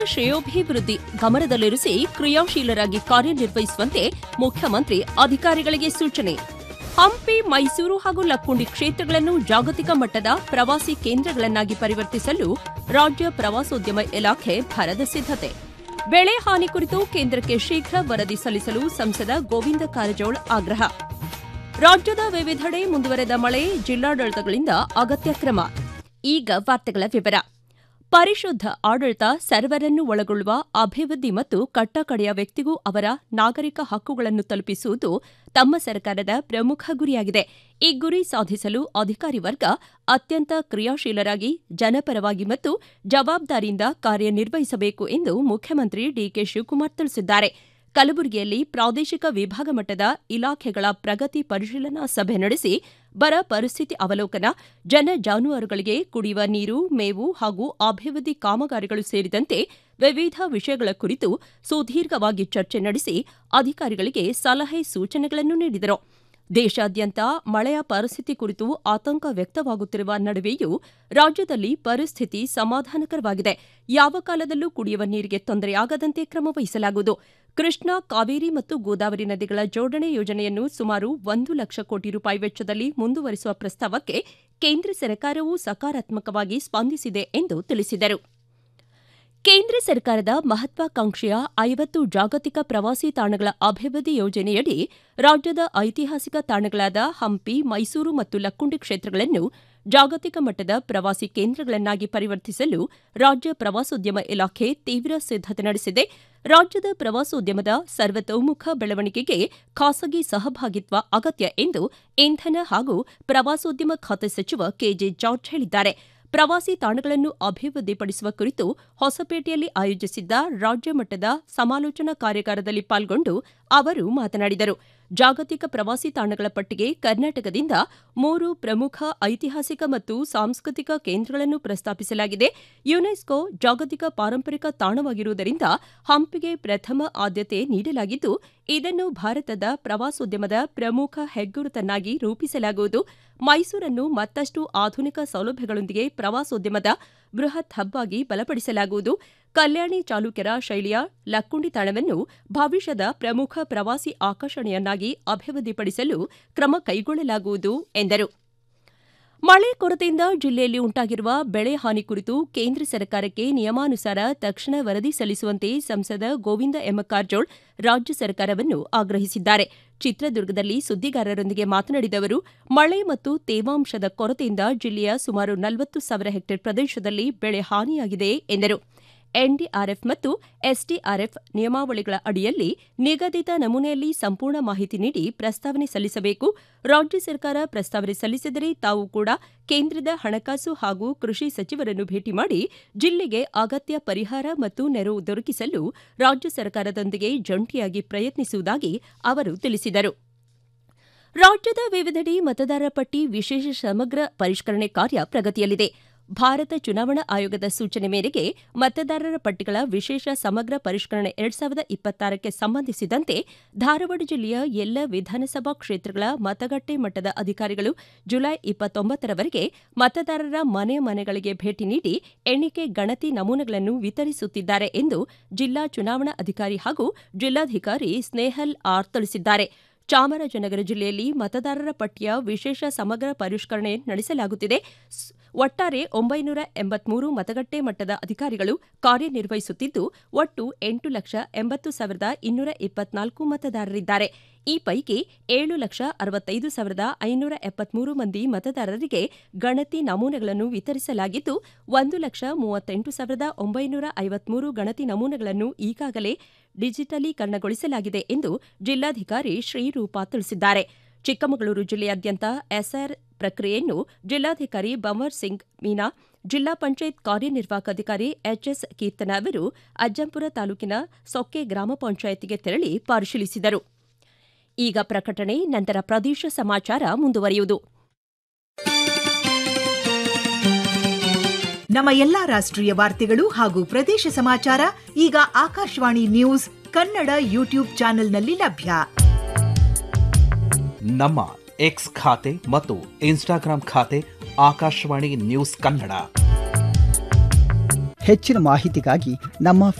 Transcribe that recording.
ಶ್ರೇಯೋಭಿವೃದ್ಧಿ ಗಮನದಲ್ಲಿರಿಸಿ ಕ್ರಿಯಾಶೀಲರಾಗಿ ಕಾರ್ಯನಿರ್ವಹಿಸುವಂತೆ ಮುಖ್ಯಮಂತ್ರಿ ಅಧಿಕಾರಿಗಳಿಗೆ ಸೂಚನೆ ಹಂಪಿ ಮೈಸೂರು ಹಾಗೂ ಲಕ್ಕುಂಡಿ ಕ್ಷೇತ್ರಗಳನ್ನು ಜಾಗತಿಕ ಮಟ್ಟದ ಪ್ರವಾಸಿ ಕೇಂದ್ರಗಳನ್ನಾಗಿ ಪರಿವರ್ತಿಸಲು ರಾಜ್ಯ ಪ್ರವಾಸೋದ್ಯಮ ಇಲಾಖೆ ಭರದ ಸಿದ್ದತೆ ಬೆಳೆ ಹಾನಿ ಕುರಿತು ಕೇಂದ್ರಕ್ಕೆ ಶೀಘ್ರ ವರದಿ ಸಲ್ಲಿಸಲು ಸಂಸದ ಗೋವಿಂದ ಕಾರಜೋಳ ಆಗ್ರಹ ರಾಜ್ಯದ ವಿವಿಧೆಡೆ ಮುಂದುವರೆದ ಮಳೆ ಜಿಲ್ಲಾಡಳಿತಗಳಿಂದ ಅಗತ್ಯ ಕ್ರಮ ಈಗ ವಾರ್ತೆಗಳ ವಿವರ ಪರಿಶುದ್ಧ ಆಡಳಿತ ಸರ್ವರನ್ನು ಒಳಗೊಳ್ಳುವ ಅಭಿವೃದ್ಧಿ ಮತ್ತು ಕಟ್ಟಕಡೆಯ ವ್ಯಕ್ತಿಗೂ ಅವರ ನಾಗರಿಕ ಹಕ್ಕುಗಳನ್ನು ತಲುಪಿಸುವುದು ತಮ್ಮ ಸರ್ಕಾರದ ಪ್ರಮುಖ ಗುರಿಯಾಗಿದೆ ಈ ಗುರಿ ಸಾಧಿಸಲು ಅಧಿಕಾರಿ ವರ್ಗ ಅತ್ಯಂತ ಕ್ರಿಯಾಶೀಲರಾಗಿ ಜನಪರವಾಗಿ ಮತ್ತು ಜವಾಬ್ದಾರಿಯಿಂದ ಕಾರ್ಯನಿರ್ವಹಿಸಬೇಕು ಎಂದು ಮುಖ್ಯಮಂತ್ರಿ ಡಿಕೆ ಶಿವಕುಮಾರ್ ತಿಳಿಸಿದ್ದಾರೆ ಕಲಬುರಗಿಯಲ್ಲಿ ಪ್ರಾದೇಶಿಕ ವಿಭಾಗ ಮಟ್ಟದ ಇಲಾಖೆಗಳ ಪ್ರಗತಿ ಪರಿಶೀಲನಾ ಸಭೆ ನಡೆಸಿ ಬರ ಪರಿಸ್ಥಿತಿ ಅವಲೋಕನ ಜನ ಜಾನುವಾರುಗಳಿಗೆ ಕುಡಿಯುವ ನೀರು ಮೇವು ಹಾಗೂ ಅಭಿವೃದ್ಧಿ ಕಾಮಗಾರಿಗಳು ಸೇರಿದಂತೆ ವಿವಿಧ ವಿಷಯಗಳ ಕುರಿತು ಸುದೀರ್ಘವಾಗಿ ಚರ್ಚೆ ನಡೆಸಿ ಅಧಿಕಾರಿಗಳಿಗೆ ಸಲಹೆ ಸೂಚನೆಗಳನ್ನು ನೀಡಿದರು ದೇಶಾದ್ಯಂತ ಮಳೆಯ ಪರಿಸ್ಥಿತಿ ಕುರಿತು ಆತಂಕ ವ್ಯಕ್ತವಾಗುತ್ತಿರುವ ನಡುವೆಯೂ ರಾಜ್ಯದಲ್ಲಿ ಪರಿಸ್ಥಿತಿ ಸಮಾಧಾನಕರವಾಗಿದೆ ಯಾವ ಕಾಲದಲ್ಲೂ ಕುಡಿಯುವ ನೀರಿಗೆ ತೊಂದರೆಯಾಗದಂತೆ ಕ್ರಮ ವಹಿಸಲಾಗುವುದು ಕೃಷ್ಣಾ ಕಾವೇರಿ ಮತ್ತು ಗೋದಾವರಿ ನದಿಗಳ ಜೋಡಣೆ ಯೋಜನೆಯನ್ನು ಸುಮಾರು ಒಂದು ಲಕ್ಷ ಕೋಟಿ ರೂಪಾಯಿ ವೆಚ್ಚದಲ್ಲಿ ಮುಂದುವರಿಸುವ ಪ್ರಸ್ತಾವಕ್ಕೆ ಕೇಂದ್ರ ಸರ್ಕಾರವೂ ಸಕಾರಾತ್ಮಕವಾಗಿ ಸ್ಪಂದಿಸಿದೆ ಎಂದು ತಿಳಿಸಿದರು ಕೇಂದ್ರ ಸರ್ಕಾರದ ಮಹತ್ವಾಕಾಂಕ್ಷೆಯ ಐವತ್ತು ಜಾಗತಿಕ ಪ್ರವಾಸಿ ತಾಣಗಳ ಅಭಿವೃದ್ಧಿ ಯೋಜನೆಯಡಿ ರಾಜ್ಯದ ಐತಿಹಾಸಿಕ ತಾಣಗಳಾದ ಹಂಪಿ ಮೈಸೂರು ಮತ್ತು ಲಕ್ಕುಂಡಿ ಕ್ಷೇತ್ರಗಳನ್ನು ಜಾಗತಿಕ ಮಟ್ಟದ ಪ್ರವಾಸಿ ಕೇಂದ್ರಗಳನ್ನಾಗಿ ಪರಿವರ್ತಿಸಲು ರಾಜ್ಯ ಪ್ರವಾಸೋದ್ಯಮ ಇಲಾಖೆ ತೀವ್ರ ಸಿದ್ದತೆ ನಡೆಸಿದೆ ರಾಜ್ಯದ ಪ್ರವಾಸೋದ್ಯಮದ ಸರ್ವತೋಮುಖ ಬೆಳವಣಿಗೆಗೆ ಖಾಸಗಿ ಸಹಭಾಗಿತ್ವ ಅಗತ್ಯ ಎಂದು ಇಂಧನ ಹಾಗೂ ಪ್ರವಾಸೋದ್ಯಮ ಖಾತೆ ಸಚಿವ ಕೆಜೆ ಜಾರ್ಜ್ ಹೇಳಿದ್ದಾರೆ ಪ್ರವಾಸಿ ತಾಣಗಳನ್ನು ಅಭಿವೃದ್ಧಿಪಡಿಸುವ ಕುರಿತು ಹೊಸಪೇಟೆಯಲ್ಲಿ ಆಯೋಜಿಸಿದ್ದ ರಾಜ್ಯ ಮಟ್ಟದ ಸಮಾಲೋಚನಾ ಕಾರ್ಯಾಗಾರದಲ್ಲಿ ಪಾಲ್ಗೊಂಡು ಅವರು ಮಾತನಾಡಿದರು ಜಾಗತಿಕ ಪ್ರವಾಸಿ ತಾಣಗಳ ಪಟ್ಟಿಗೆ ಕರ್ನಾಟಕದಿಂದ ಮೂರು ಪ್ರಮುಖ ಐತಿಹಾಸಿಕ ಮತ್ತು ಸಾಂಸ್ಕೃತಿಕ ಕೇಂದ್ರಗಳನ್ನು ಪ್ರಸ್ತಾಪಿಸಲಾಗಿದೆ ಯುನೆಸ್ಕೋ ಜಾಗತಿಕ ಪಾರಂಪರಿಕ ತಾಣವಾಗಿರುವುದರಿಂದ ಹಂಪಿಗೆ ಪ್ರಥಮ ಆದ್ಯತೆ ನೀಡಲಾಗಿದ್ದು ಇದನ್ನು ಭಾರತದ ಪ್ರವಾಸೋದ್ಯಮದ ಪ್ರಮುಖ ಹೆಗ್ಗುರುತನ್ನಾಗಿ ರೂಪಿಸಲಾಗುವುದು ಮೈಸೂರನ್ನು ಮತ್ತಷ್ಟು ಆಧುನಿಕ ಸೌಲಭ್ಯಗಳೊಂದಿಗೆ ಪ್ರವಾಸೋದ್ಯಮದ ಬೃಹತ್ ಹಬ್ ಆಗಿ ಬಲಪಡಿಸಲಾಗುವುದು ಕಲ್ಯಾಣಿ ಚಾಲುಕ್ಯರ ಶೈಲಿಯ ಲಕ್ಕುಂಡಿ ತಾಣವನ್ನು ಭವಿಷ್ಯದ ಪ್ರಮುಖ ಪ್ರವಾಸಿ ಆಕರ್ಷಣೆಯನ್ನಾಗಿ ಅಭಿವೃದ್ಧಿಪಡಿಸಲು ಕ್ರಮ ಕೈಗೊಳ್ಳಲಾಗುವುದು ಎಂದರು ಮಳೆ ಕೊರತೆಯಿಂದ ಜಿಲ್ಲೆಯಲ್ಲಿ ಉಂಟಾಗಿರುವ ಬೆಳೆ ಹಾನಿ ಕುರಿತು ಕೇಂದ್ರ ಸರ್ಕಾರಕ್ಕೆ ನಿಯಮಾನುಸಾರ ತಕ್ಷಣ ವರದಿ ಸಲ್ಲಿಸುವಂತೆ ಸಂಸದ ಗೋವಿಂದ ಎಂ ಕಾರಜೋಳ್ ರಾಜ್ಯ ಸರ್ಕಾರವನ್ನು ಆಗ್ರಹಿಸಿದ್ದಾರೆ ಚಿತ್ರದುರ್ಗದಲ್ಲಿ ಸುದ್ದಿಗಾರರೊಂದಿಗೆ ಮಾತನಾಡಿದ ಅವರು ಮಳೆ ಮತ್ತು ತೇವಾಂಶದ ಕೊರತೆಯಿಂದ ಜಿಲ್ಲೆಯ ಸುಮಾರು ನಲವತ್ತು ಸಾವಿರ ಹೆಕ್ಟೇರ್ ಪ್ರದೇಶದಲ್ಲಿ ಬೆಳೆ ಹಾನಿಯಾಗಿದೆ ಎಂದರು ಎನ್ಡಿಆರ್ಎಫ್ ಮತ್ತು ಎಸ್ಡಿಆರ್ಎಫ್ ನಿಯಮಾವಳಿಗಳ ಅಡಿಯಲ್ಲಿ ನಿಗದಿತ ನಮೂನೆಯಲ್ಲಿ ಸಂಪೂರ್ಣ ಮಾಹಿತಿ ನೀಡಿ ಪ್ರಸ್ತಾವನೆ ಸಲ್ಲಿಸಬೇಕು ರಾಜ್ಯ ಸರ್ಕಾರ ಪ್ರಸ್ತಾವನೆ ಸಲ್ಲಿಸಿದರೆ ತಾವು ಕೂಡ ಕೇಂದ್ರದ ಹಣಕಾಸು ಹಾಗೂ ಕೃಷಿ ಸಚಿವರನ್ನು ಭೇಟಿ ಮಾಡಿ ಜಿಲ್ಲೆಗೆ ಅಗತ್ಯ ಪರಿಹಾರ ಮತ್ತು ನೆರವು ದೊರಕಿಸಲು ರಾಜ್ಯ ಸರ್ಕಾರದೊಂದಿಗೆ ಜಂಟಿಯಾಗಿ ಪ್ರಯತ್ನಿಸುವುದಾಗಿ ಅವರು ತಿಳಿಸಿದರು ರಾಜ್ಯದ ವಿವಿಧೆಡೆ ಮತದಾರರ ಪಟ್ಟಿ ವಿಶೇಷ ಸಮಗ್ರ ಪರಿಷ್ಕರಣೆ ಕಾರ್ಯ ಪ್ರಗತಿಯಲ್ಲಿದೆ ಭಾರತ ಚುನಾವಣಾ ಆಯೋಗದ ಸೂಚನೆ ಮೇರೆಗೆ ಮತದಾರರ ಪಟ್ಟಿಗಳ ವಿಶೇಷ ಸಮಗ್ರ ಪರಿಷ್ಕರಣೆ ಎರಡ್ ಸಾವಿರದ ಇಪ್ಪತ್ತಾರಕ್ಕೆ ಸಂಬಂಧಿಸಿದಂತೆ ಧಾರವಾಡ ಜಿಲ್ಲೆಯ ಎಲ್ಲ ವಿಧಾನಸಭಾ ಕ್ಷೇತ್ರಗಳ ಮತಗಟ್ಟೆ ಮಟ್ಟದ ಅಧಿಕಾರಿಗಳು ಜುಲೈ ಇಪ್ಪತ್ತೊಂಬತ್ತರವರೆಗೆ ಮತದಾರರ ಮನೆ ಮನೆಗಳಿಗೆ ಭೇಟಿ ನೀಡಿ ಎಣಿಕೆ ಗಣತಿ ನಮೂನೆಗಳನ್ನು ವಿತರಿಸುತ್ತಿದ್ದಾರೆ ಎಂದು ಜಿಲ್ಲಾ ಚುನಾವಣಾ ಅಧಿಕಾರಿ ಹಾಗೂ ಜಿಲ್ಲಾಧಿಕಾರಿ ಸ್ನೇಹಲ್ ಆರ್ ತಿಳಿಸಿದ್ದಾರೆ ಚಾಮರಾಜನಗರ ಜಿಲ್ಲೆಯಲ್ಲಿ ಮತದಾರರ ಪಟ್ಟಿಯ ವಿಶೇಷ ಸಮಗ್ರ ಪರಿಷ್ಕರಣೆ ನಡೆಸಲಾಗುತ್ತಿದೆ ಒಟ್ಟಾರೆ ಒಂಬೈನೂರ ಎಂಬತ್ಮೂರು ಮತಗಟ್ಟೆ ಮಟ್ಟದ ಅಧಿಕಾರಿಗಳು ಕಾರ್ಯನಿರ್ವಹಿಸುತ್ತಿದ್ದು ಒಟ್ಟು ಎಂಟು ಲಕ್ಷ ಎಂಬತ್ತು ಸಾವಿರದ ಇನ್ನೂರ ಇಪ್ಪತ್ನಾಲ್ಕು ಮತದಾರರಿದ್ದಾರೆ ಈ ಪೈಕಿ ಏಳು ಲಕ್ಷ ಅರವತ್ತೈದು ಸಾವಿರದ ಐನೂರ ಎಪ್ಪತ್ಮೂರು ಮಂದಿ ಮತದಾರರಿಗೆ ಗಣತಿ ನಮೂನೆಗಳನ್ನು ವಿತರಿಸಲಾಗಿದ್ದು ಒಂದು ಲಕ್ಷ ಮೂವತ್ತೆಂಟು ಸಾವಿರದ ಒಂಬೈನೂರ ಐವತ್ಮೂರು ಗಣತಿ ನಮೂನೆಗಳನ್ನು ಈಗಾಗಲೇ ಡಿಜಿಟಲೀಕರಣಗೊಳಿಸಲಾಗಿದೆ ಎಂದು ಜಿಲ್ಲಾಧಿಕಾರಿ ಶ್ರೀರೂಪಾ ತಿಳಿಸಿದ್ದಾರೆ ಚಿಕ್ಕಮಗಳೂರು ಜಿಲ್ಲೆಯಾದ್ಯಂತ ಎಸ್ಆರ್ ಪ್ರಕ್ರಿಯೆಯನ್ನು ಜಿಲ್ಲಾಧಿಕಾರಿ ಬಂವರ್ ಸಿಂಗ್ ಮೀನಾ ಜಿಲ್ಲಾ ಪಂಚಾಯತ್ ಕಾರ್ಯನಿರ್ವಾಹಕ ಅಧಿಕಾರಿ ಎಚ್ಎಸ್ ಕೀರ್ತನ ಅವರು ಅಜ್ಜಂಪುರ ತಾಲೂಕಿನ ಸೊಕ್ಕೆ ಗ್ರಾಮ ಪಂಚಾಯತ್ಗೆ ತೆರಳಿ ಪರಿಶೀಲಿಸಿದರು ಈಗ ಪ್ರಕಟಣೆ ನಂತರ ಪ್ರದೇಶ ಸಮಾಚಾರ ಮುಂದುವರಿಯುವುದು ನಮ್ಮ ಎಲ್ಲಾ ರಾಷ್ಟ್ರೀಯ ವಾರ್ತೆಗಳು ಹಾಗೂ ಪ್ರದೇಶ ಸಮಾಚಾರ ಈಗ ಆಕಾಶವಾಣಿ ನ್ಯೂಸ್ ಕನ್ನಡ ಯೂಟ್ಯೂಬ್ ಚಾನೆಲ್ನಲ್ಲಿ ಲಭ್ಯ ನಮ್ಮ ಎಕ್ಸ್ ಖಾತೆ ಮತ್ತು ಇನ್ಸ್ಟಾಗ್ರಾಂ ಖಾತೆ ಆಕಾಶವಾಣಿ ನ್ಯೂಸ್ ಕನ್ನಡ ಹೆಚ್ಚಿನ ಮಾಹಿತಿಗಾಗಿ ನಮ್ಮ